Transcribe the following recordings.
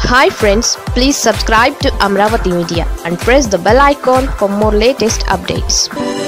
hi friends please subscribe to Amaravati media and press the bell icon for more latest updates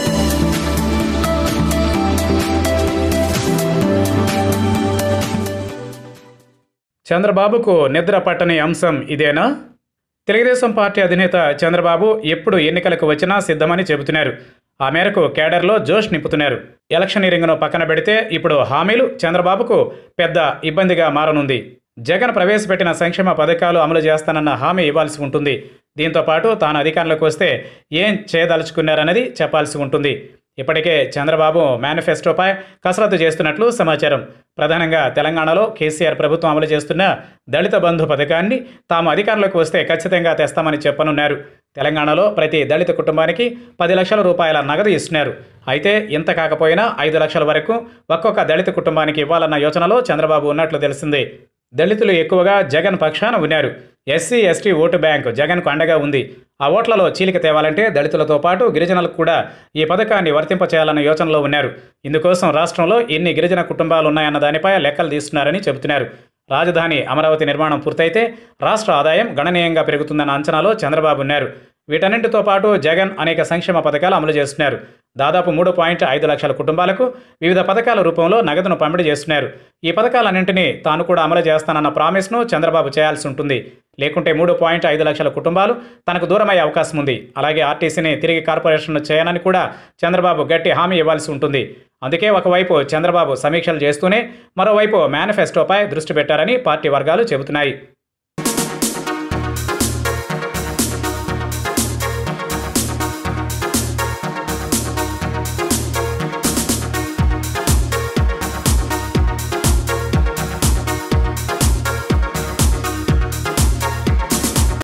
చంద్రబాబుకు నిద్ర పట్టని అంశం ఇదేనా తెలుగుదేశం పార్టీ అధినేత చంద్రబాబు ఎప్పుడు ఎన్నికలకు వచ్చినా సిద్ధమని చెబుతున్నారు ఆ మేరకు కేడర్లో జోష్ నింపుతున్నారు ఎలక్షనీరింగ్ను పక్కన పెడితే ఇప్పుడు హామీలు చంద్రబాబుకు పెద్ద ఇబ్బందిగా మారనుంది జగన్ ప్రవేశపెట్టిన సంక్షేమ పథకాలు అమలు చేస్తానన్న హామీ ఇవ్వాల్సి ఉంటుంది దీంతో పాటు తాను అధికారంలోకి వస్తే ఏం చేయదలుచుకున్నారన్నది చెప్పాల్సి ఉంటుంది ఇప్పటికే చంద్రబాబు మేనిఫెస్టోపై కసరత్తు చేస్తున్నట్లు సమాచారం ప్రధానంగా తెలంగాణలో కేసీఆర్ ప్రభుత్వం అమలు చేస్తున్న దళిత బంధు పథకాన్ని తాము అధికారంలోకి వస్తే ఖచ్చితంగా తెస్తామని చెప్పనున్నారు తెలంగాణలో ప్రతి దళిత కుటుంబానికి పది లక్షల రూపాయల నగదు ఇస్తున్నారు అయితే ఇంత కాకపోయినా ఐదు లక్షల వరకు ఒక్కొక్క దళిత కుటుంబానికి ఇవ్వాలన్న యోచనలో చంద్రబాబు ఉన్నట్లు తెలిసింది దళితులు ఎక్కువగా జగన్ పక్షాన ఉన్నారు ఎస్సీ ఎస్టీ ఓటు బ్యాంక్ జగన్కు అండగా ఉంది ఆ ఓట్లలో చీలిక తేవాలంటే దళితులతో పాటు గిరిజనులకు కూడా ఈ పథకాన్ని వర్తింపచేయాలన్న యోచనలో ఉన్నారు ఇందుకోసం రాష్ట్రంలో ఎన్ని గిరిజన కుటుంబాలు ఉన్నాయన్న దానిపై లెక్కలు తీస్తున్నారని చెబుతున్నారు రాజధాని అమరావతి నిర్మాణం పూర్తయితే రాష్ట్ర ఆదాయం గణనీయంగా పెరుగుతుందన్న అంచనాలో చంద్రబాబు ఉన్నారు వీటన్నింటితో పాటు జగన్ అనేక సంక్షేమ పథకాలు అమలు చేస్తున్నారు దాదాపు మూడు పాయింట్ ఐదు లక్షల కుటుంబాలకు వివిధ పథకాల రూపంలో నగదును పంపిణీ చేస్తున్నారు ఈ పథకాలన్నింటినీ తాను కూడా అమలు చేస్తానన్న ప్రామిస్ను చంద్రబాబు చేయాల్సి ఉంటుంది లేకుంటే మూడు పాయింట్ ఐదు లక్షల కుటుంబాలు తనకు దూరమయ్యే అవకాశం ఉంది అలాగే ఆర్టీసీని తిరిగి కార్పొరేషన్ చేయనని కూడా చంద్రబాబు గట్టి హామీ ఇవ్వాల్సి ఉంటుంది అందుకే ఒకవైపు చంద్రబాబు సమీక్షలు చేస్తూనే మరోవైపు మేనిఫెస్టోపై దృష్టి పెట్టారని పార్టీ వర్గాలు చెబుతున్నాయి